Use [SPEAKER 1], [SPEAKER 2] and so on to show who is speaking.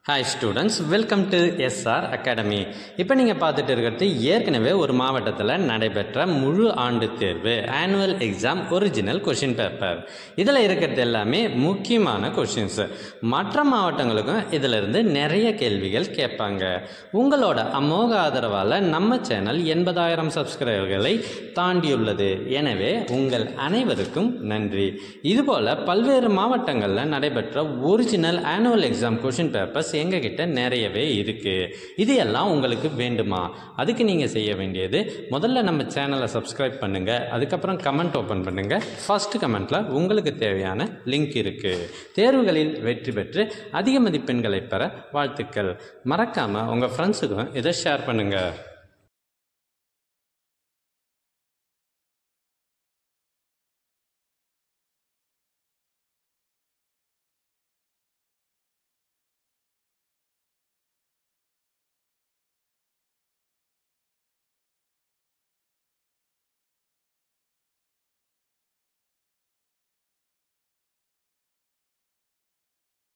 [SPEAKER 1] hi students welcome to S R academy இப்போ நீங்கள் பார்த்துட்டு இருக்கிறது ஏற்கனவே ஒரு மாவட்டத்தில் நடைபெற்ற முழு ஆண்டு தேர்வு annual exam original question paper இதில் இருக்கிறது எல்லாமே முக்கியமான கொஷின்ஸ் மற்ற மாவட்டங்களுக்கும் இதிலிருந்து நிறைய கேள்விகள் கேட்பாங்க உங்களோட அமோக ஆதரவால் நம்ம சேனல் எண்பதாயிரம் சப்ஸ்கிரைபர்களை தாண்டியுள்ளது எனவே உங்கள் அனைவருக்கும் நன்றி இதுபோல் பல்வேறு மாவட்டங்களில் நடைபெற்ற original annual exam question papers எங்ககிட்ட நிறையவே இருக்குது இது எல்லாம் உங்களுக்கு வேண்டுமா அதுக்கு நீங்கள் செய்ய வேண்டியது முதல்ல நம்ம சேனலை சப்ஸ்கிரைப் பண்ணுங்கள் அதுக்கப்புறம் கமெண்ட் ஓப்பன் பண்ணுங்கள் ஃபர்ஸ்ட் கமெண்ட்டில் உங்களுக்கு தேவையான லிங்க் இருக்குது தேர்வுகளில் வெற்றி பெற்று அதிக மதிப்பெண்களை பெற வாழ்த்துக்கள் மறக்காமல் உங்கள் ஃப்ரெண்ட்ஸுக்கும் இதை ஷேர் பண்ணுங்கள்